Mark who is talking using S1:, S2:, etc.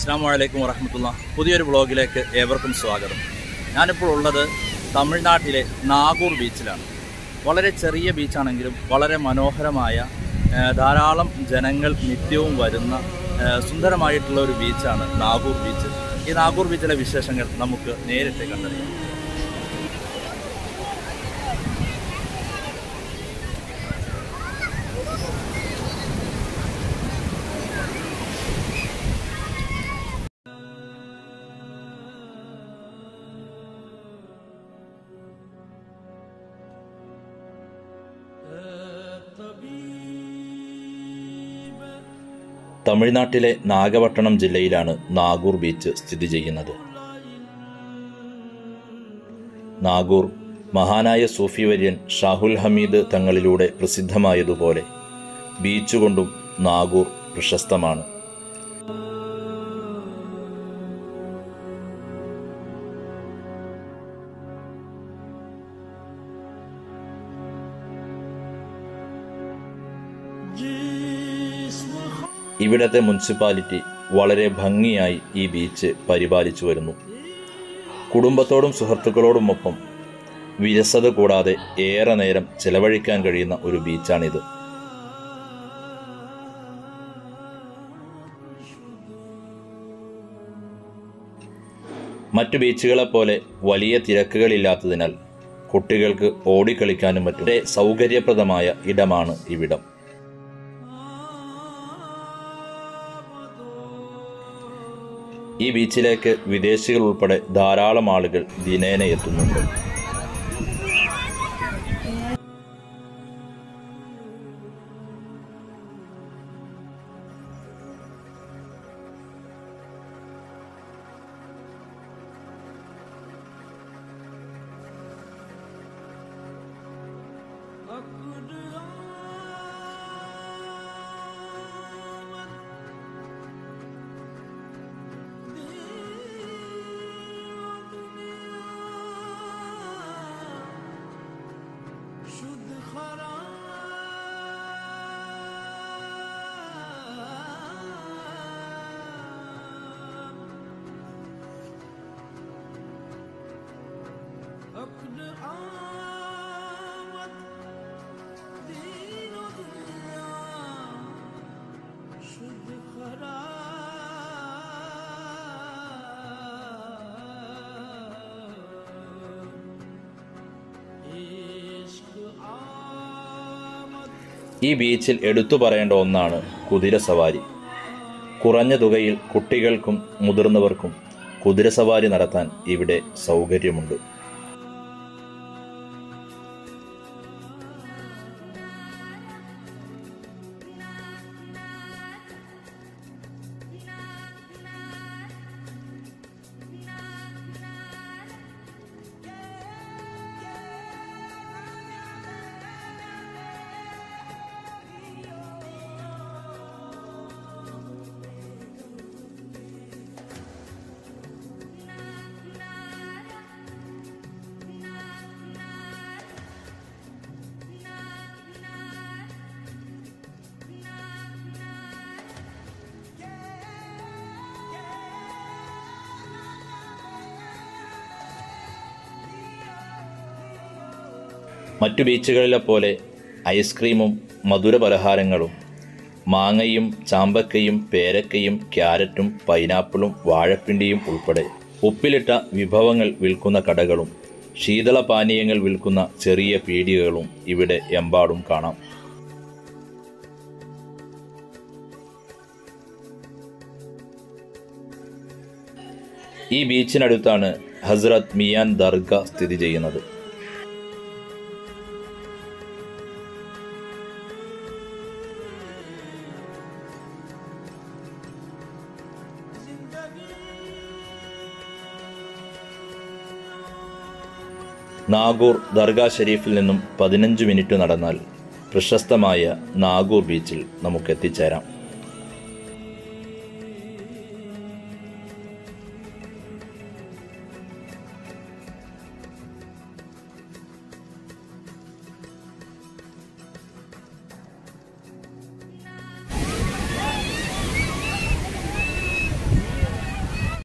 S1: അസ്സാം വലൈക്കും വറഹമത്തുള്ള പുതിയൊരു വ്ളോഗിലേക്ക് ഏവർക്കും സ്വാഗതം ഞാനിപ്പോൾ ഉള്ളത് തമിഴ്നാട്ടിലെ നാഗൂർ ബീച്ചിലാണ് വളരെ ചെറിയ ബീച്ചാണെങ്കിലും വളരെ മനോഹരമായ ആ, ധാരാളം ജനങ്ങൾ നിത്യവും വരുന്ന ആ, സുന്ദരമായിട്ടുള്ള ഒരു ബീച്ചാണ് നാഗൂർ ബീച്ച് ഈ നാഗൂർ ബീച്ചിലെ വിശേഷങ്ങൾ നമുക്ക് നേരിട്ട് കണ്ടറിയാം തമിഴ്നാട്ടിലെ നാഗപട്ടണം ജില്ലയിലാണ് നാഗൂർ ബീച്ച് സ്ഥിതി ചെയ്യുന്നത് നാഗൂർ മഹാനായ സൂഫി വര്യൻ ഷാഹുൽ ഹമീദ് തങ്ങളിലൂടെ പ്രസിദ്ധമായതുപോലെ ബീച്ച് കൊണ്ടും നാഗൂർ പ്രശസ്തമാണ് ഇവിടത്തെ മുനിസിപ്പാലിറ്റി വളരെ ഭംഗിയായി ഈ ബീച്ച് പരിപാലിച്ചു വരുന്നു കുടുംബത്തോടും സുഹൃത്തുക്കളോടുമൊപ്പം വിരസത കൂടാതെ ഏറെ നേരം ചെലവഴിക്കാൻ കഴിയുന്ന ഒരു ബീച്ചാണിത് മറ്റു ബീച്ചുകളെപ്പോലെ വലിയ തിരക്കുകളില്ലാത്തതിനാൽ കുട്ടികൾക്ക് ഓടിക്കളിക്കാനും മറ്റും വളരെ സൗകര്യപ്രദമായ ഇടമാണ് ഇവിടം ഈ ബീച്ചിലേക്ക് വിദേശികൾ ഉൾപ്പെടെ ധാരാളം ആളുകൾ ദിനേന എത്തുന്നുണ്ട് ഈ ബീച്ചിൽ എടുത്തു പറയേണ്ട ഒന്നാണ് കുതിരസവാരി കുറഞ്ഞ തുകയിൽ കുട്ടികൾക്കും മുതിർന്നവർക്കും കുതിരസവാരി നടത്താൻ ഇവിടെ സൗകര്യമുണ്ട് മറ്റു ബീച്ചുകളിലെ പോലെ ഐസ്ക്രീമും മധുര പലഹാരങ്ങളും മാങ്ങയും ചാമ്പക്കയും പേരക്കയും ക്യാരറ്റും പൈനാപ്പിളും വാഴപ്പിണ്ടിയും ഉൾപ്പെടെ ഉപ്പിലിട്ട വിഭവങ്ങൾ വിൽക്കുന്ന കടകളും ശീതള പാനീയങ്ങൾ വിൽക്കുന്ന ചെറിയ പീടികകളും ഇവിടെ എമ്പാടും കാണാം ഈ ബീച്ചിനടുത്താണ് ഹസ്രത് മിയാൻ ദർഗ സ്ഥിതി ചെയ്യുന്നത് നാഗൂർ ദർഗാ ഷരീഫിൽ നിന്നും പതിനഞ്ച് മിനിറ്റ് നടന്നാൽ പ്രശസ്തമായ നാഗൂർ ബീച്ചിൽ നമുക്ക് എത്തിച്ചേരാം